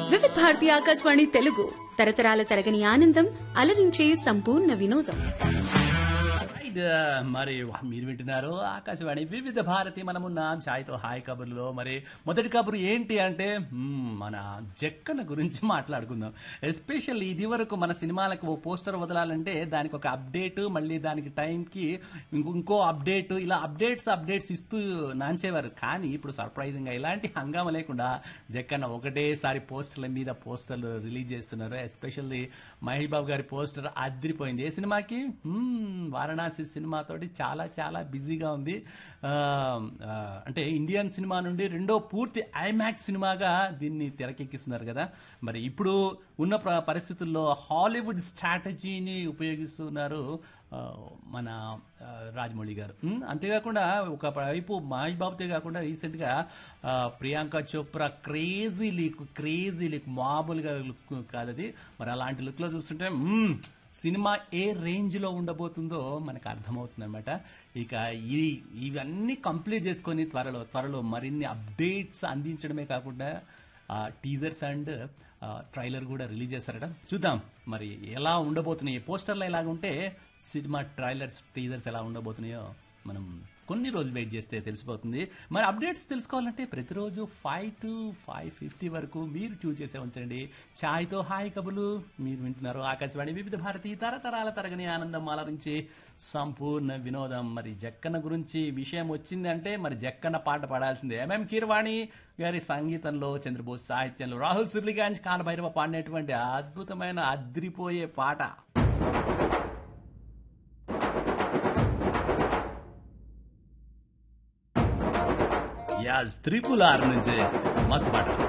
వివిధ భారతి ఆకాశవాణి తెలుగు తరతరాల తరగని ఆనందం అలరించే సంపూర్ణ వినోదం రైట్ మరి మీరు వింటున్నారు ఆకాశవాణి వివిధ భారతి మనమున్నాం ఛాయ్తో హాయ్ కబుర్లో మరి మొదటి కబురు ఏంటి అంటే మ్మ్, మన జక్కన గురించి మాట్లాడుకుందాం ఎస్పెషల్లీ ఇది వరకు మన సినిమాలకు ఓ పోస్టర్ వదలాలంటే దానికి ఒక అప్డేట్ మళ్ళీ దానికి టైంకి ఇంకో ఇంకో అప్డేట్ ఇలా అప్డేట్స్ అప్డేట్స్ ఇస్తూ నాంచేవారు కానీ ఇప్పుడు సర్ప్రైజింగ్గా ఇలాంటి హంగామా లేకుండా జక్కన్న ఒకటేసారి పోస్టర్ల మీద పోస్టర్లు రిలీజ్ చేస్తున్నారు ఎస్పెషల్లీ మహేష్ బాబు గారి పోస్టర్ అదిరిపోయింది ఏ సినిమాకి మ్మ్, వారణాసి సినిమాతోటి చాలా చాలా బిజీగా ఉంది ఆ, ఆ, అంటే ఇండియన్ సినిమా నుండి రెండో పూర్తి ఐమాక్స్ సినిమాగా దీన్ని తెరకెక్కిస్తున్నారు కదా మరి ఇప్పుడు ఉన్న ప్ర- పరిస్థితుల్లో హాలీవుడ్ స్ట్రాటజీని ఉపయోగిస్తున్నారు ఆ, మన ఆ, రాజమౌళి గారు ఉమ్, అంతేకాకుండా ఒక వైపు మహేష్ బాబుతే కాకుండా రీసెంట్గా ఆ, Priyanka Chopra crazy leak crazy leak మామూలుగా లుక్ కాదు అది మరి అలాంటి లుక్లో చూస్తుంటే మ్మ్, సినిమా ఏ రేంజ్లో ఉండబోతుందో మనకు అర్థమవుతుంది అనమాట ఇక ఈ ఇవన్నీ కంప్లీట్ చేసుకొని త్వరలో త్వరలో మరిన్ని అప్డేట్స్ అందించడమే కాకుండా టీజర్స్ అండ్ ట్రైలర్ కూడా రిలీజ్ చేస్తారట చూద్దాం మరి ఎలా ఉండబోతున్నాయి పోస్టర్లు ఎలాగ ఉంటే సినిమా ట్రైలర్స్ టీజర్స్ ఎలా ఉండబోతున్నాయో మనం కొన్ని రోజులు వెయిట్ చేస్తే తెలిసిపోతుంది మరి అప్డేట్స్ తెలుసుకోవాలంటే ప్రతిరోజు ఫైవ్ టు ఫైవ్ ఫిఫ్టీ వరకు మీరు ట్యూన్ చేసే ఉంచండి ఛాయ్తో హాయ్ కబులు మీరు వింటున్నారు ఆకాశవాణి వివిధ భారతి తరతరాల తరగని ఆనందం అలరించి సంపూర్ణ వినోదం మరి జక్కన్న గురించి విషయం వచ్చిందంటే మరి జక్కన్న పాట పాడాల్సిందే ఎంఎం కీరవాణి గారి సంగీతంలో చంద్రబోస్ సాహిత్యంలో రాహుల్ సుబ్లిగాంజ్ కాలభైరవ పాడినటువంటి అద్భుతమైన అద్రిపోయే పాట యాజ్ త్రిపుల్ ఆర్ నుంచి మస్తు పాట